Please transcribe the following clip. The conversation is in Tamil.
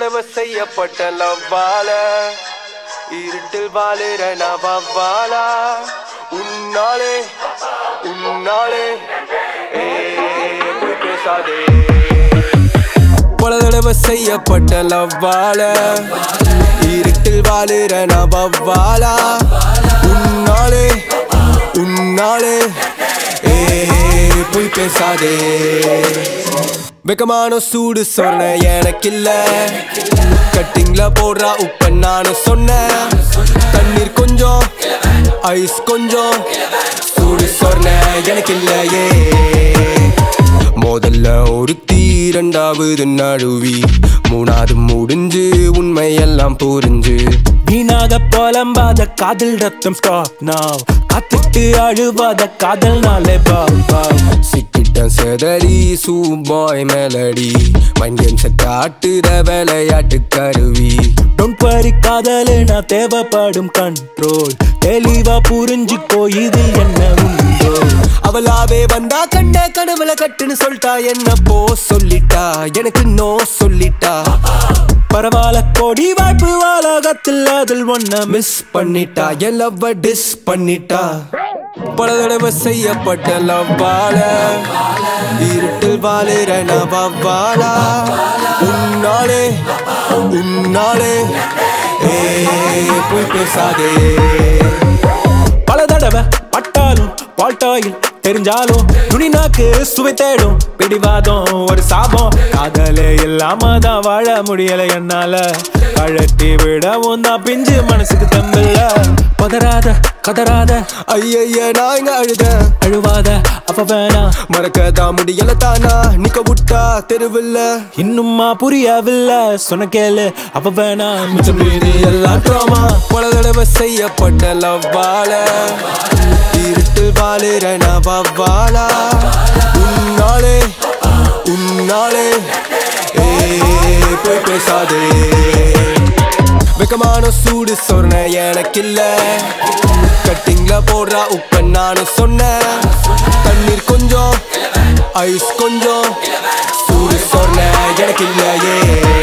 தடவை செய்யப்பட்ட லவ்வால இருட்டில் வாழுற நவாலா உன்னாலே உன்னாலே ஏ போய் பேசாதே பல தடவை செய்யப்பட்ட லவ்வால இருட்டில் வாழுற நவாலா உன்னாலே உன்னாலே ஏ போய் பேசாதே வெக்கமான சூடு சொன்ன எனக்கில்ல கட்டிங்ல போடுறா உப்ப நானும் சொன்னேன் தண்ணீர் கொஞ்சம் ஐஸ் கொஞ்சம் சூடு சொன்ன எனக்கு இல்லையே முதல்ல ஒரு தீரண்டாவது நழுவி மூணாவது முடிஞ்சு உண்மையெல்லாம் புரிஞ்சு வீணாக புலம்பாத காதல் ரத்தம் ஸ்டாப் நாவ் காத்துட்டு அழுவாத காதல் நாளே பாவ் பாவ் சிக்கிட்டன் செதறி சூபாய் மெலடி மைண்ட் கேம்ஸை காட்டுற விளையாட்டு கருவி டொன்ட் வரி காதலு நான் தேவைப்படும் கண்ட்ரோல் தெளிவா புரிஞ்சுக்கோ இது என்ன உண்டோ அவளாவே வந்தா கண்ட கனவுல கட்டுன்னு சொல்லிட்டா என்ன போ சொல்லிட்டா எனக்கு நோ சொல்லிட்டா பரவாயில்ல கோடி வாய்ப்பு வாழகத்தில் அதில் ஒன்ன மிஸ் பண்ணிட்டா என் லவ்வ டிஸ் பண்ணிட்டா பல தடவை செய்யப்பட்ட லவ்வால இருட்டில் வாழுற நவாலா உன்னாலே உன்னாலே ஏ போய் பேசாதே பல தடவை பட்டாலும் பால்டாயில் தெரிஞ்சாலும் துணி நாக்கு சுவை தேடும் பிடிவாதம் ஒரு சாபம் காதலே இல்லாம தான் வாழ முடியல என்னால கழட்டி விடவும் தான் பிஞ்சு மனசுக்கு தம்பில்ல பதறாத கதறாத ஐய நான் இங்க அழுதேன் அழுவாத அப்ப வேணாம் மறக்கதான் முடியல தானா நிக்க விட்டா தெருவில்ல இன்னும்மா புரியவில்லை சொன்ன கேளு அப்ப வேணாம் மிச்சம் மீதி எல்லாம் ட்ராமா பல தடவை செய்யப்பட்ட லவ்வால இருட்டில் வாழுற நவாலா உன்னாலே உன்னாலே ஏ போய் பேசாதே வெக்கமான சூடு சொன்ன எனக்கில்ல கட்டிங்ல போடுறா உப்ப நானும் சொன்னேன் தண்ணீர் கொஞ்சம் ஐஸ் கொஞ்சம் சூடு சொன்ன எனக்கு இல்லையே